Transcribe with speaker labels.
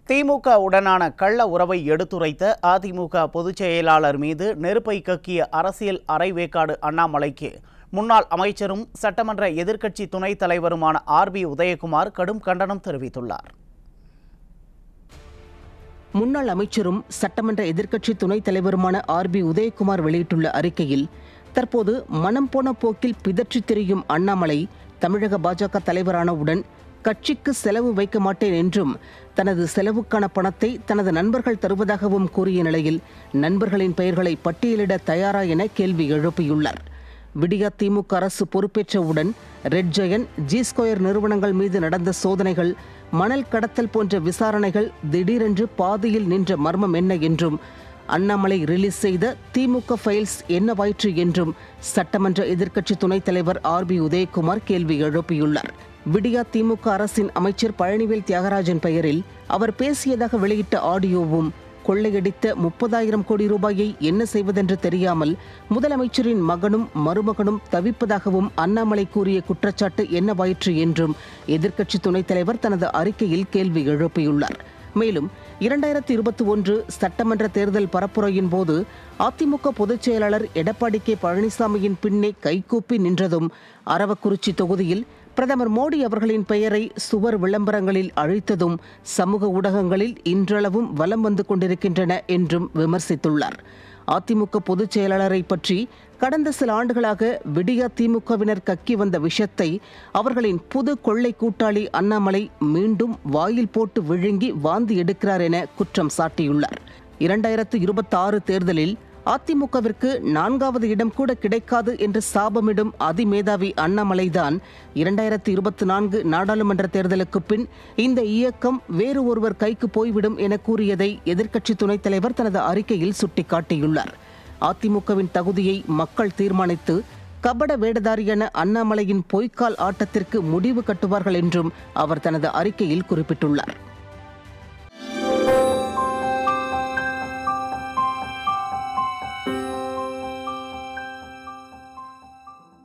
Speaker 1: திமுக உடனான கள்ள உறவை எடுத்துரைத்த அதிமுக பொதுச் செயலாளர் மீது நெருப்பை கக்கிய அரசியல் அரைவேக்காடு அண்ணாமலைக்கு முன்னாள் அமைச்சரும் சட்டமன்ற எதிர்க்கட்சி துணைத் தலைவருமான ஆர் பி உதயகுமார் கடும் கண்டனம் தெரிவித்துள்ளார்
Speaker 2: முன்னாள் அமைச்சரும் சட்டமன்ற எதிர்க்கட்சி துணைத் தலைவருமான ஆர் பி உதயகுமார் வெளியிட்டுள்ள அறிக்கையில் தற்போது மனம் போன போக்கில் பிதற்றித் திரியும் அண்ணாமலை தமிழக பாஜக தலைவரானவுடன் கட்சிக்கு செலவு வைக்க மாட்டேன் என்றும் தனது செலவுக்கான பணத்தை தனது நண்பர்கள் தருவதாகவும் கூறிய நிலையில் நண்பர்களின் பெயர்களை பட்டியலிட தயாரா என கேள்வி எழுப்பியுள்ளார் விடியா திமுக அரசு பொறுப்பேற்றவுடன் ரெட் ஜெயன் ஜி ஸ்கொயர் நிறுவனங்கள் மீது நடந்த சோதனைகள் மணல் கடத்தல் போன்ற விசாரணைகள் திடீரென்று பாதியில் நின்ற மர்மம் என்ன என்றும் அண்ணாமலை ரிலீஸ் செய்த திமுக ஃபைல்ஸ் என்னவாயிற்று என்றும் சட்டமன்ற எதிர்க்கட்சி துணைத் தலைவர் ஆர் பி உதயகுமார் கேள்வி எழுப்பியுள்ளார் விடியா திமுக அரசின் அமைச்சர் பழனிவேல் தியாகராஜன் பெயரில் அவர் பேசியதாக வெளியிட்ட ஆடியோவும் கொள்ளையடித்த முப்பதாயிரம் கோடி ரூபாயை என்ன செய்வதென்று தெரியாமல் முதலமைச்சரின் மகனும் மருமகனும் தவிப்பதாகவும் அண்ணாமலை கூறிய குற்றச்சாட்டு என்னவாயிற்று என்றும் எதிர்க்கட்சி துணைத் தலைவர் தனது அறிக்கையில் கேள்வி எழுப்பியுள்ளார் மேலும் இரண்டாயிரத்தி இருபத்தி ஒன்று சட்டமன்ற தேர்தல் பரப்புரையின் போது அதிமுக பொதுச் செயலாளர் எடப்பாடி கே பழனிசாமியின் பின்னே கைகூப்பி நின்றதும் அரவக்குறிச்சி தொகுதியில் பிரதமர் மோடி அவர்களின் பெயரை சுவர் விளம்பரங்களில் அழித்ததும் சமூக ஊடகங்களில் இன்றளவும் வலம் வந்து கொண்டிருக்கின்றன என்றும் விமர்சித்துள்ளார் அதிமுக பொதுச் செயலாளரை பற்றி கடந்த சில ஆண்டுகளாக விடியா திமுகவினர் கக்கி வந்த விஷத்தை அவர்களின் புது கொள்ளை கூட்டாளி அண்ணாமலை மீண்டும் வாயில் போட்டு விழுங்கி வாந்தி எடுக்கிறார் என குற்றம் சாட்டியுள்ளார் இரண்டாயிரத்து இருபத்தாறு தேர்தலில் அதிமுகவிற்கு நான்காவது இடம் கூட கிடைக்காது என்று சாபமிடும் அதிமேதாவி அண்ணாமலைதான் இரண்டாயிரத்தி இருபத்தி நான்கு நாடாளுமன்ற தேர்தலுக்கு பின் இந்த இயக்கம் வேறு ஒருவர் கைக்கு போய்விடும் என கூறியதை எதிர்க்கட்சி துணைத் தலைவர் தனது அறிக்கையில் சுட்டிக்காட்டியுள்ளார் அதிமுகவின் தகுதியை மக்கள் தீர்மானித்து கபட வேடதாரியான அண்ணாமலையின் பொய்க்கால் ஆட்டத்திற்கு முடிவு கட்டுவார்கள் என்றும் அவர் தனது அறிக்கையில் குறிப்பிட்டுள்ளார்